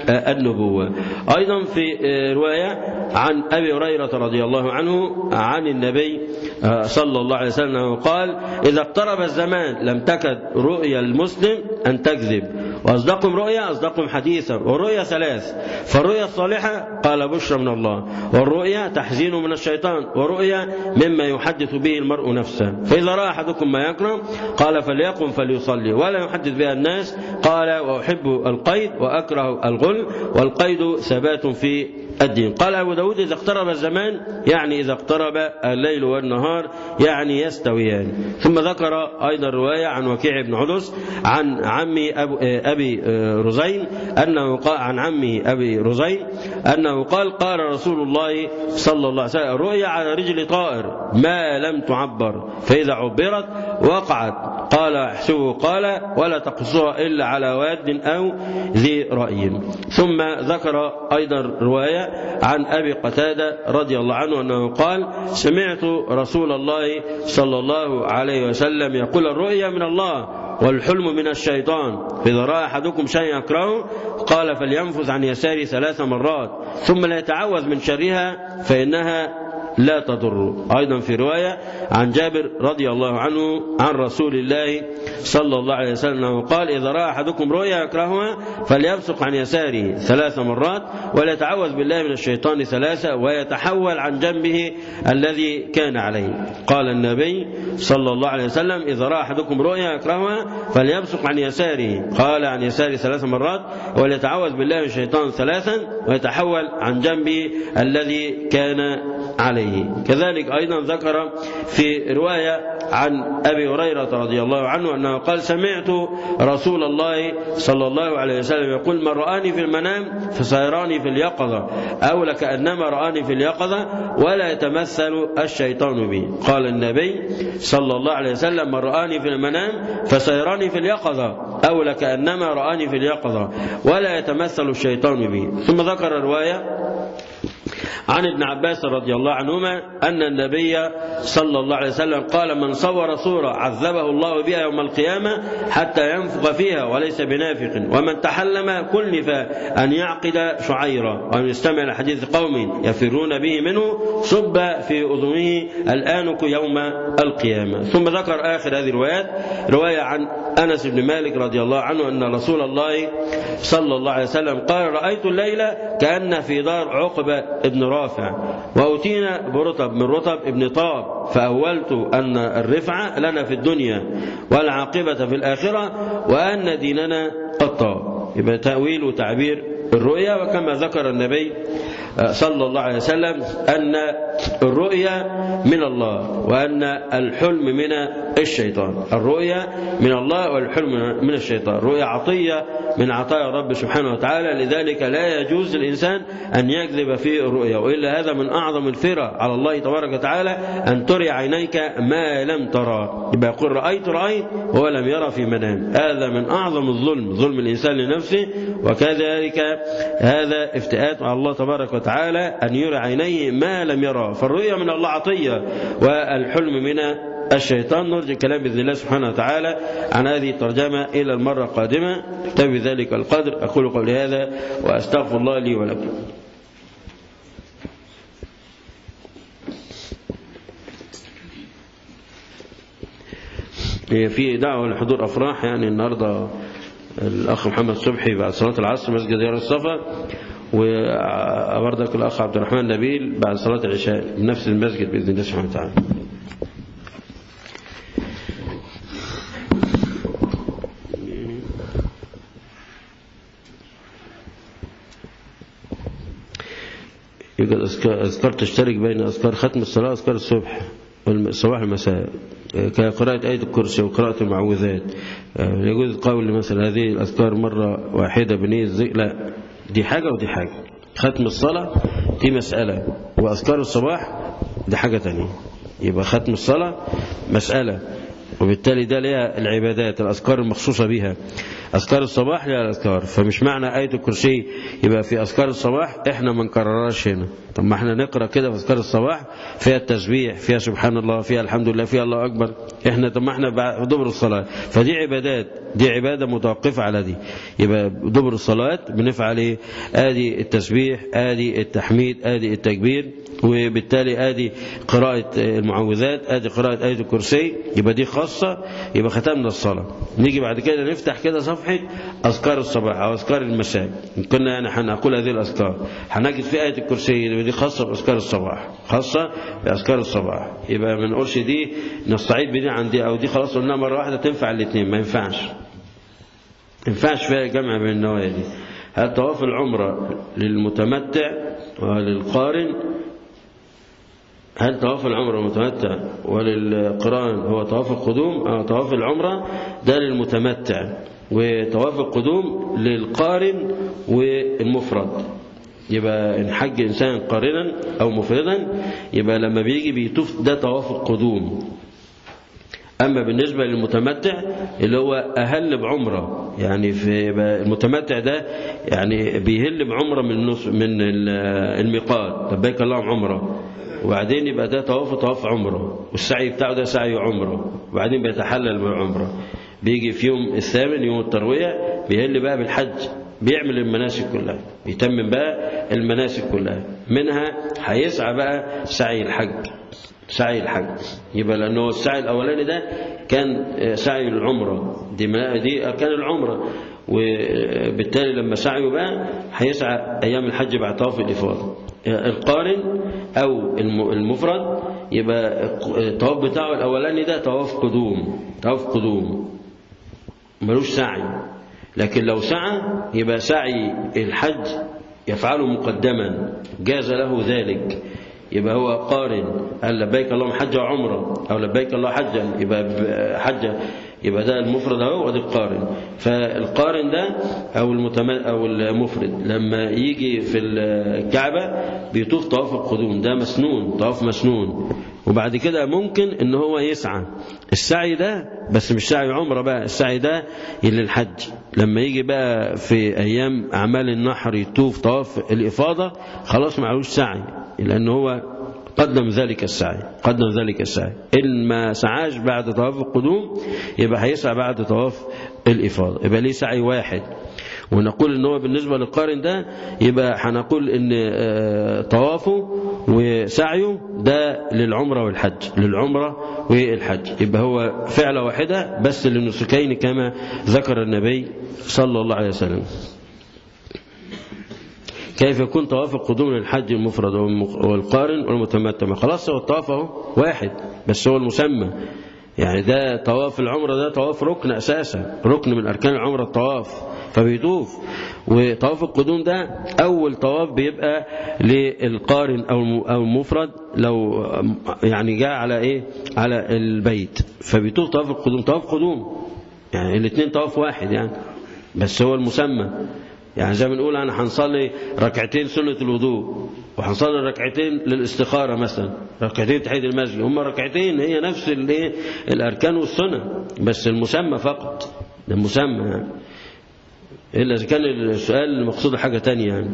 النبوة أيضا في رواية عن أبي هريرة رضي الله عنه عن النبي صلى الله عليه وسلم قال إذا اقترب الزمان لم تكد رؤيا المسلم أن تكذب وأصدقهم رؤيا أصدقهم حديثا والرؤيا ثلاث فالرؤيا الصالحة قال بشرى من الله والرؤيا تحزين من الشيطان ورؤيا مما يحدث به المرء نفسه فإذا رأى أحدكم ما يكره قال فليقم فليصلي ولا يحدث بها الناس قال وأحب القيد وأكره الغل والقيد ثبات في الدين قال أبو داود إذا اقترب الزمان يعني إذا اقترب الليل والنهار يعني يستويان ثم ذكر أيضا رواية عن وكيع بن عدس عن عمي أبو أبي رزين أنه قال عن عمه أبي رزين أنه قال قال رسول الله صلى الله عليه وسلم رؤيا على رجل طائر ما لم تعبر فإذا عبرت وقعت قال احسبه قال ولا تقصها إلا على واد أو ذي رأي ثم ذكر أيضا رواية عن أبي قتادة رضي الله عنه أنه قال سمعت رسول الله صلى الله عليه وسلم يقول الرؤيا من الله والحلم من الشيطان إذا رأى أحدكم شيئا يكرهه قال فلينفذ عن يساره ثلاث مرات ثم لا يتعوذ من شرها فإنها لا تضر أيضا في رواية عن جابر رضي الله عنه عن رسول الله صلى الله عليه وسلم قال إذا رأى أحدكم رؤيا يكرهها فليبصق عن يساره ثلاث مرات وليتعوذ بالله من الشيطان ثلاثة ويتحول عن جنبه الذي كان عليه قال النبي صلى الله عليه وسلم إذا رأى أحدكم رؤيا يكرهها فليبصق عن يساره قال عن يساره ثلاث مرات وليتعوذ بالله من الشيطان ثلاثا ويتحول عن جنبه الذي كان عليه كذلك أيضا ذكر في رواية عن أبي هريرة رضي الله عنه أنه قال سمعت رسول الله صلى الله عليه وسلم يقول من رآني في المنام فسيراني في اليقظة أو لكأنما رآني في اليقظة ولا يتمثل الشيطان بي قال النبي صلى الله عليه وسلم من رآني في المنام فسيراني في اليقظة أو لكأنما رآني في اليقظة ولا يتمثل الشيطان بي ثم ذكر رواية عن ابن عباس رضي الله عنهما أن النبي صلى الله عليه وسلم قال من صور صورة عذبه الله بها يوم القيامة حتى ينفق فيها وليس بنافق ومن تحلم كلف أن يعقد شعيرا وأن يستمع لحديث قوم يفرون به منه صب في أذنه الآنك يوم القيامة ثم ذكر آخر هذه الروايات رواية عن أنس بن مالك رضي الله عنه أن رسول الله صلى الله عليه وسلم قال رأيت الليلة كأن في دار عقبة ابن رافع وأتينا برطب من رطب ابن طاب فأولت أن الرفعة لنا في الدنيا والعاقبة في الآخرة وأن ديننا الطاب يبقى تأويل وتعبير الرؤيا وكما ذكر النبي صلى الله عليه وسلم أن الرؤيا من الله وأن الحلم من الشيطان الرؤيا من الله والحلم من الشيطان الرؤيا عطية من عطايا رب سبحانه وتعالى لذلك لا يجوز الإنسان أن يكذب في الرؤيا وإلا هذا من أعظم الفرع على الله تبارك وتعالى أن تري عينيك ما لم ترى يبقى يقول رأيت رأيت ولم يرى في منام هذا من أعظم الظلم ظلم الإنسان لنفسه وكذلك هذا افتئات على الله تبارك وتعالى أن يرى عينيه ما لم يرى فالرؤيا من الله عطية والحلم من الشيطان نرجع كلام بإذن الله سبحانه وتعالى عن هذه الترجمة إلى المرة القادمة تبي ذلك القدر أقول قولي هذا وأستغفر الله لي ولكم في دعوة لحضور أفراح يعني النهاردة الأخ محمد صبحي بعد صلاة العصر مسجد ديار الصفا وبرضك الأخ عبد الرحمن نبيل بعد صلاة العشاء بنفس المسجد بإذن الله سبحانه وتعالى يوجد أذكار, أذكار تشترك بين أذكار ختم الصلاة وأذكار الصبح الصباح المساء كقراءة آية الكرسي وقراءة المعوذات يجوز قول مثلا هذه الأذكار مرة واحدة بنية الزي لا دي حاجة ودي حاجة ختم الصلاة دي مسألة وأذكار الصباح دي حاجة تانية يبقى ختم الصلاة مسألة وبالتالي ده ليها العبادات الأذكار المخصوصة بها أذكار الصباح ليها الأذكار فمش معنى آية الكرسي يبقى في أذكار الصباح إحنا ما نكررهاش هنا طب ما إحنا نقرأ كده في أذكار الصباح فيها التسبيح فيها سبحان الله فيها الحمد لله فيها الله أكبر إحنا طب ما إحنا بعد دبر الصلاة فدي عبادات دي عبادة متوقفة على دي يبقى دبر الصلاة بنفعل إيه آدي التسبيح آدي التحميد آدي التكبير وبالتالي آدي قراءة المعوذات آدي قراءة آية الكرسي يبقى دي خاصة يبقى ختمنا الصلاة نيجي بعد كده نفتح كده صفحة أذكار الصباح أو أذكار المساء كنا يعني هنقول هذه الأذكار هنجد في آية الكرسي دي خاصة بأذكار الصباح خاصة بأذكار الصباح يبقى ما نقولش دي نستعيد بدي عن دي أو دي خلاص قلنا مرة واحدة تنفع الاثنين ما ينفعش ما ينفعش فيها جمع بين النوايا دي هل طواف العمرة للمتمتع وللقارن هل طواف العمرة المتمتع وللقران هو طواف القدوم أو طواف العمرة ده للمتمتع وطواف القدوم للقارن والمفرد يبقى إن حج إنسان قارنا أو مفردا يبقى لما بيجي بيطوف ده طواف القدوم أما بالنسبة للمتمتع اللي هو أهل بعمرة يعني في المتمتع ده يعني بيهل بعمرة من من الميقات لبيك اللهم عمرة وبعدين يبقى ده طواف طواف عمره والسعي بتاعه ده سعي عمره وبعدين بيتحلل بالعمره بيجي في يوم الثامن يوم التروية بيهل بقى بالحج بيعمل المناسك كلها بيتمم بقى المناسك كلها منها هيسعى بقى سعي الحج سعي الحج يبقى لأنه السعي الأولاني ده كان سعي العمرة دي, دي كان العمرة وبالتالي لما سعيوا بقى هيسعى أيام الحج بعد طواف الإفاضة القارن أو المفرد يبقى الطواف بتاعه الأولاني ده طواف قدوم طواف قدوم ملوش سعي لكن لو سعى يبقى سعي الحج يفعله مقدما جاز له ذلك يبقى هو قارن قال لبيك اللهم حج وعمره أو لبيك الله حجا يبقى حجة يبقى ده المفرد اهو وده القارن فالقارن ده او المتم او المفرد لما يجي في الكعبه بيطوف طواف القدوم ده مسنون طواف مسنون وبعد كده ممكن ان هو يسعى السعي ده بس مش سعي عمره بقى السعي ده للحج لما يجي بقى في ايام اعمال النحر يطوف طواف الافاضه خلاص معلوش سعي لان هو قدم ذلك السعي قدم ذلك السعي إن ما سعاش بعد طواف القدوم يبقى هيسعى بعد طواف الإفاضة يبقى ليه سعي واحد ونقول ان هو بالنسبة للقارن ده يبقى هنقول ان طوافه وسعيه ده للعمرة والحج للعمرة والحج يبقى هو فعلة واحدة بس للنسكين كما ذكر النبي صلى الله عليه وسلم كيف يكون طواف القدوم للحج المفرد والقارن والمتمتع خلاص هو الطواف اهو واحد بس هو المسمى يعني ده طواف العمره ده طواف ركن اساسا ركن من اركان العمره الطواف فبيطوف وطواف القدوم ده اول طواف بيبقى للقارن او او المفرد لو يعني جاء على ايه على البيت فبيطوف طواف القدوم طواف قدوم يعني الاثنين طواف واحد يعني بس هو المسمى يعني زي ما نقول انا هنصلي ركعتين سنة الوضوء وهنصلي ركعتين للاستخارة مثلا ركعتين تحية المسجد هم ركعتين هي نفس الايه الاركان والسنة بس المسمى فقط ده المسمى يعني الا اذا كان السؤال المقصود حاجة تانية يعني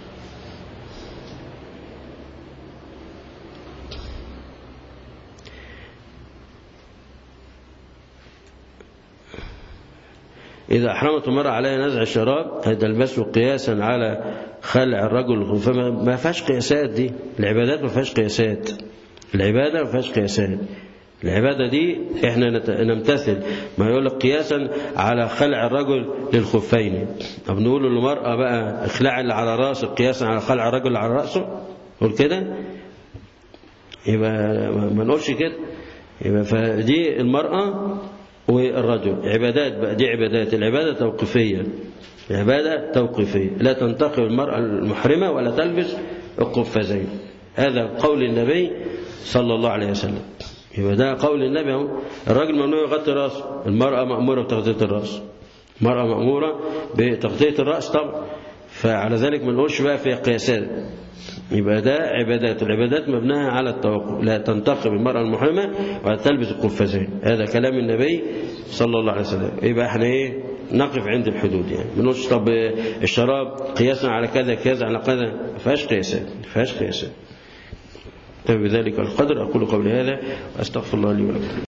إذا أحرمت المرأة عليها نزع الشراب هتلبسه قياسا على خلع الرجل فما ما فيهاش قياسات دي العبادات ما فيهاش قياسات العبادة ما فيهاش قياسات العبادة دي احنا نت- نمتثل ما يقول لك قياسا على خلع الرجل للخفين طب نقول للمرأة بقى اخلع اللي على راسه قياسا على خلع الرجل اللي على راسه قول كده يبقى ما ما نقولش كده يبقى فدي المرأة والرجل عبادات بقى دي عبادات العبادة توقيفية عبادة توقيفية لا تنتقل المرأة المحرمة ولا تلبس القفازين هذا قول النبي صلى الله عليه وسلم يبقى ده قول النبي اهو الراجل ممنوع يغطي راسه المرأة مأمورة بتغطية الرأس المرأة مأمورة بتغطية الرأس طبعا فعلى ذلك ما نقولش بقى في قياسات يبقى ده عبادات العبادات مبناها على التوقف لا تنتقب المرأة المحرمة ولا تلبس القفازين هذا كلام النبي صلى الله عليه وسلم يبقى احنا ايه نقف عند الحدود يعني ما نقولش طب الشراب قياسا على كذا كذا على كذا ما فيهاش قياسات ما فيهاش قياسات طيب بذلك القدر أقول قولي هذا وأستغفر الله لي ولكم